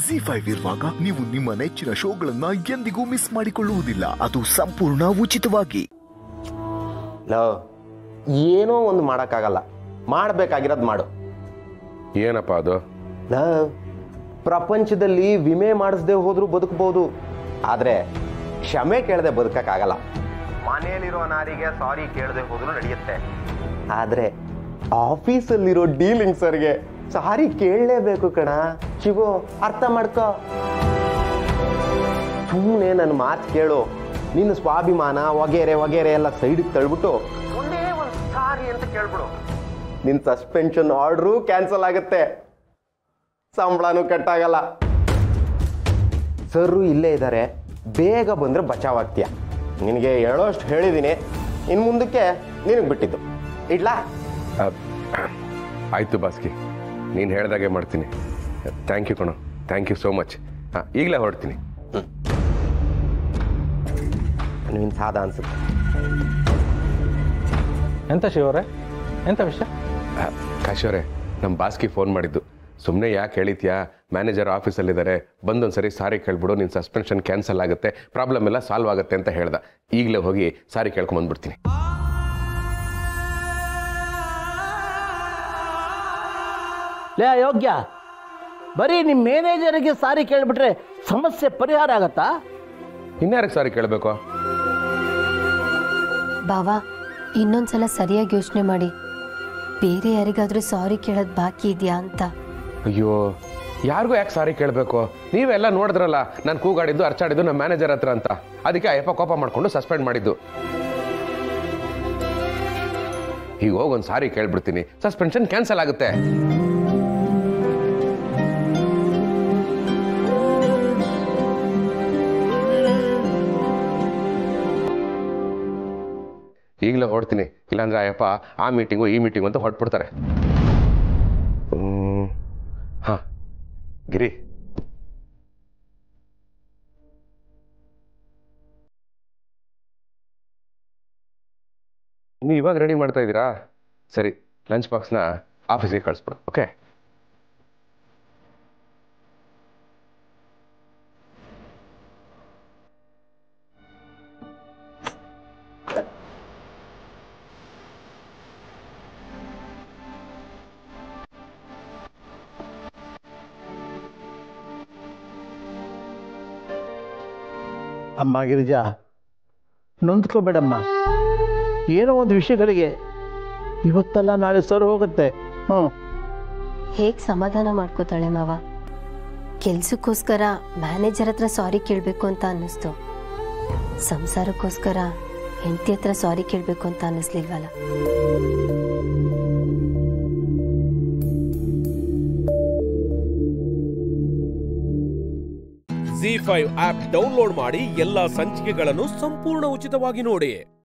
G five ಇರುವಾಗ ನೀವು ನಿಮ್ಮ ನೆಚ್ಚಿನ ಶೋಗಳನ್ನ ಎಂದಿಗೂ ಮಿಸ್ ಮಾಡಿಕೊಳ್ಳುವುದಿಲ್ಲ ಅದು ಸಂಪೂರ್ಣ ಉಚಿತವಾಗಿ ಲವ್ ಏನೋ ಒಂದು ಮಾಡೋಕ್ಕಾಗಲ್ಲ ಮಾಡಬೇಕಾಗಿರೋದು ಮಾಡು ಏನಪ್ಪ ಅದು ಲವ್ ಪ್ರಪಂಚದಲ್ಲಿ ವಿಮೆ ಮಾಡಿಸ್ದೆ ಹೋದ್ರೂ ಬದುಕಬಹುದು ಆದರೆ ಕ್ಷಮೆ ಕೇಳದೆ ಬದುಕಕ್ಕಾಗಲ್ಲ ಮನೆಯಲ್ಲಿರೋ ನಾರಿಗೆ ಸಾರಿ ಕೇಳದೆ ಹೋದ್ರೂ ನಡೆಯುತ್ತೆ ಆದರೆ ಆಫೀಸಲ್ಲಿರೋ ಡೀಲಿಂಗ್ಸರ್ಗೆ ಸಾರಿ ಕೇಳಲೇಬೇಕು ಕಣ ಶಿವು ಅರ್ಥ ಮಾಡ್ಕೋ ಸುಮ್ಮನೆ ನನ್ನ ಮಾತು ಕೇಳು ನಿನ್ನ ಸ್ವಾಭಿಮಾನ ವಗೇರೆ ವಗೇರೆ ಎಲ್ಲ ಸೈಡಿಗೆ ತಳ್ಬಿಟ್ಟು ಒಂದೇ ಒಂದು ಸಾರಿ ಅಂತ ಕೇಳ್ಬಿಡು ನಿನ್ನ ಸಸ್ಪೆನ್ಷನ್ ಆರ್ಡ್ರು ಕ್ಯಾನ್ಸಲ್ ಆಗುತ್ತೆ ಸಂಬಳನೂ ಕಟ್ಟಾಗಲ್ಲ ಸರ್ರು ಇಲ್ಲೇ ಇದ್ದಾರೆ ಬೇಗ ಬಂದರೆ ಬಚಾವಾಗ್ತೀಯ ನಿನಗೆ ಹೇಳೋಷ್ಟು ಹೇಳಿದ್ದೀನಿ ಇನ್ನು ಮುಂದಕ್ಕೆ ನಿನಗೆ ಬಿಟ್ಟಿದ್ದು ಇಡ್ಲಾ ಅಹ್, ಆಯ್ತು ಬಾಸ್ಕಿ ನೀನು ಹೇಳ್ದಾಗೆ ಮಾಡ್ತೀನಿ ಥ್ಯಾಂಕ್ ಯು ಕಣೋ ಥ್ಯಾಂಕ್ ಯು ಸೋ ಮಚ್ ಹಾಂ ಈಗಲೇ ಹೊರಡ್ತೀನಿ ನೀನು ಸಾದ ಅನ್ಸುತ್ತೆ ಎಂತ ಶಿವರೇ ಎಂತ ವಿಷಯ ಕಾಶವರೇ ನಮ್ಮ ಬಾಸ್ಕಿ ಫೋನ್ ಮಾಡಿದ್ದು ಸುಮ್ಮನೆ ಯಾಕೆ ಹೇಳಿದ್ಯಾ ಮ್ಯಾನೇಜರ್ ಆಫೀಸಲ್ಲಿದ್ದಾರೆ ಬಂದೊಂದ್ಸರಿ ಸಾರಿ ಕೇಳ್ಬಿಡು ನಿನ್ನ ಸಸ್ಪೆನ್ಷನ್ ಕ್ಯಾನ್ಸಲ್ ಆಗುತ್ತೆ ಪ್ರಾಬ್ಲಮ್ ಎಲ್ಲ ಸಾಲ್ವ್ ಆಗುತ್ತೆ ಅಂತ ಹೇಳ್ದ ಈಗಲೇ ಹೋಗಿ ಸಾರಿ ಕೇಳ್ಕೊಂಬಂದ್ಬಿಡ್ತೀನಿ ಲೇ ಅಯೋಗ್ಯ ಬರೀ ನಿಮ್ಮ ಮ್ಯಾನೇಜರ್ಗೆ ಸಾರಿ ಕೇಳಿಬಿಟ್ರೆ ಸಮಸ್ಯೆ ಪರಿಹಾರ ಆಗತ್ತಾ ಇನ್ಯಾರಿಗೆ ಸಾರಿ ಕೇಳಬೇಕು ಬಾವಾ ಇನ್ನೊಂದ್ಸಲ ಸರಿಯಾಗಿ ಯೋಚನೆ ಮಾಡಿ ಬೇರೆ ಯಾರಿಗಾದ್ರೂ ಸಾರಿ ಕೇಳೋದು ಬಾಕಿ ಇದೆಯಾ ಅಂತ ಅಯ್ಯೋ ಯಾರಿಗೂ ಯಾಕೆ ಸಾರಿ ಕೇಳಬೇಕು ನೀವೆಲ್ಲ ನೋಡಿದ್ರಲ್ಲ ನಾನು ಕೂಗಾಡಿದ್ದು ಅರ್ಚಾಡಿದ್ದು ನಮ್ಮ ಮ್ಯಾನೇಜರ್ ಹತ್ರ ಅಂತ ಅದಕ್ಕೆ ಅಯ್ಯಪ್ಪ ಕೋಪ ಮಾಡಿಕೊಂಡು ಸಸ್ಪೆಂಡ್ ಮಾಡಿದ್ದು ಈಗ ಹೋಗಿ ಒಂದು ಸಾರಿ ಕೇಳ್ಬಿಡ್ತೀನಿ ಸಸ್ಪೆನ್ಷನ್ ಕ್ಯಾನ್ಸಲ್ ಆಗುತ್ತೆ ಈಗಲೇ ಹೊಡ್ತೀನಿ ಇಲ್ಲಾಂದ್ರೆ ಅಯ್ಯಪ್ಪ ಆ ಮೀಟಿಂಗು ಈ ಮೀಟಿಂಗು ಅಂತ ಹೊಟ್ಬಿಡ್ತಾರೆ ಹ್ಮ್. ಹಾ ಗಿರಿ ನೀವು ಇವಾಗ ರೆಡಿ ಮಾಡ್ತಾ ಇದ್ದೀರಾ ಸರಿ ಲಂಚ್ ಬಾಕ್ಸ್ನ ಆಫೀಸಿಗೆ ಕಳಿಸ್ಬಿಡು ಓಕೆ ಅಮ್ಮ ಗಿರಿಜಾ ನೊಂದ್ಕೋಬೇಡಮ್ಮ ಏನೋ ಒಂದು ವಿಷಯಗಳಿಗೆ ಇವತ್ತಲ್ಲ ನಾಳೆ ಸರ್ ಹೋಗುತ್ತೆ ಹ್ಞೂ ಹೇಗೆ ಸಮಾಧಾನ ಮಾಡ್ಕೋತಾಳೆ ಮಾವ ಕೆಲ್ಸಕ್ಕೋಸ್ಕರ ಮ್ಯಾನೇಜರ್ ಹತ್ರ ಸಾರಿ ಕೇಳಬೇಕು ಅಂತ ಅನ್ನಿಸ್ತು ಸಂಸಾರಕ್ಕೋಸ್ಕರ ಹೆಂಡತಿ ಹತ್ರ ಸಾರಿ ಕೇಳಬೇಕು ಅಂತ ಅನ್ನಿಸ್ಲಿಲ್ವಲ್ಲ ಜಿ ಫೈವ್ ಆಪ್ ಡೌನ್ಲೋಡ್ ಮಾಡಿ ಎಲ್ಲಾ ಸಂಚಿಕೆಗಳನ್ನು ಸಂಪೂರ್ಣ ಉಚಿತವಾಗಿ ನೋಡಿ